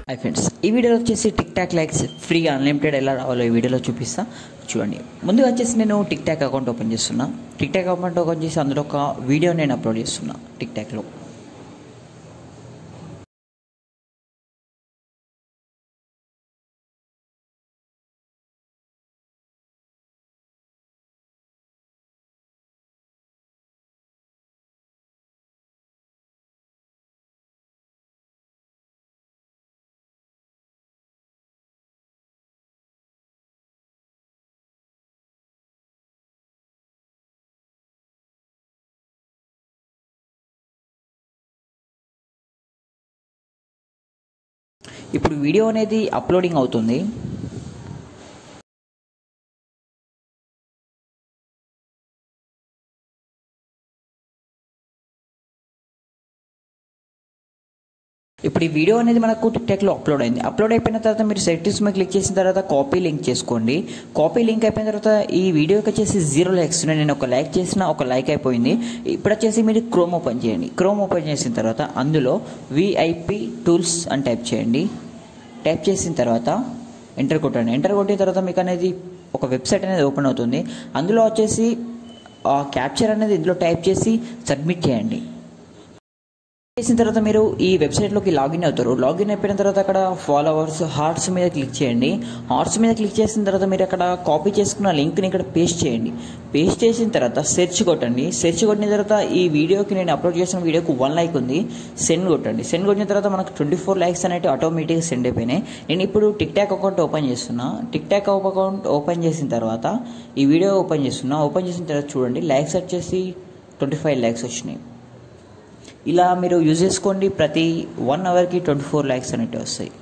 hi friends ఈ వీడియోలో వచ్చేసి TikTok likes free unlimited ఎలా రావాలో ఈ వీడియోలో చూపిస్తా చూడండి ముందుగా వచ్చేసి నేను టిక్ టాక్ అకౌంట్ ఓపెన్ చేస్తున్నా టిక్ టాక్ అకౌంట్ ఓపెన్ చేసి అందులో ఒక వీడియో నేను అప్లోడ్ చేస్తున్నా టిక్ టాక్లో ఇప్పుడు వీడియో అనేది అప్లోడింగ్ అవుతుంది ఇప్పుడు ఈ వీడియో అనేది మనకు టిక్టాక్లో అప్లోడ్ అయింది అప్లోడ్ అయిపోయిన తర్వాత మీరు సెట్టింగ్స్ మీద క్లిక్ చేసిన తర్వాత కాపీ లింక్ చేసుకోండి కాపీ లింక్ అయిపోయిన తర్వాత ఈ వీడియోకి వచ్చేసి జీరో లైక్స్ నేను ఒక లైక్ చేసిన ఒక లైక్ అయిపోయింది ఇప్పుడు వచ్చేసి మీరు క్రోమ్ ఓపెన్ చేయండి క్రోమ్ ఓపెన్ చేసిన తర్వాత అందులో విఐపి టూల్స్ అని టైప్ చేయండి టైప్ చేసిన తర్వాత ఎంటర్ కొట్టండి ఎంటర్ కొట్టిన తర్వాత మీకు అనేది ఒక వెబ్సైట్ అనేది ఓపెన్ అవుతుంది అందులో వచ్చేసి ఆ క్యాప్చర్ అనేది ఇందులో టైప్ చేసి సబ్మిట్ చేయండి చేసిన తర్వాత మీరు ఈ వెబ్సైట్లోకి లాగిన్ అవుతారు లాగిన్ అయిపోయిన తర్వాత అక్కడ ఫాలోవర్స్ హార్ట్స్ మీద క్లిక్ చేయండి హార్ట్స్ మీద క్లిక్ చేసిన తర్వాత మీరు అక్కడ కాపీ చేసుకున్న లింక్ని ఇక్కడ పేస్ట్ చేయండి పేస్ట్ చేసిన తర్వాత సెర్చ్ కొట్టండి సెర్చ్ కొట్టిన తర్వాత ఈ వీడియోకి నేను అప్లోడ్ చేసిన వీడియోకి వన్ లైక్ ఉంది సెండ్ కొట్టండి సెండ్ కొట్టిన తర్వాత మనకు ట్వంటీ ఫోర్ లైక్స్ అనేవి ఆటోమేటిక్గా సెండ్ అయిపోయినాయి నేను ఇప్పుడు టిక్ టాక్ అకౌంట్ ఓపెన్ చేస్తున్నా టిక్ టాక్ అకౌంట్ ఓపెన్ చేసిన తర్వాత ఈ వీడియో ఓపెన్ చేస్తున్నా ఓపెన్ చేసిన తర్వాత చూడండి లైక్స్ వచ్చేసి ట్వంటీ ఫైవ్ లైక్స్ వచ్చినాయి ఇలా మీరు యూజ్ చేసుకోండి ప్రతి వన్ అవర్కి ట్వంటీ ఫోర్ ల్యాక్స్ అనేవి వస్తాయి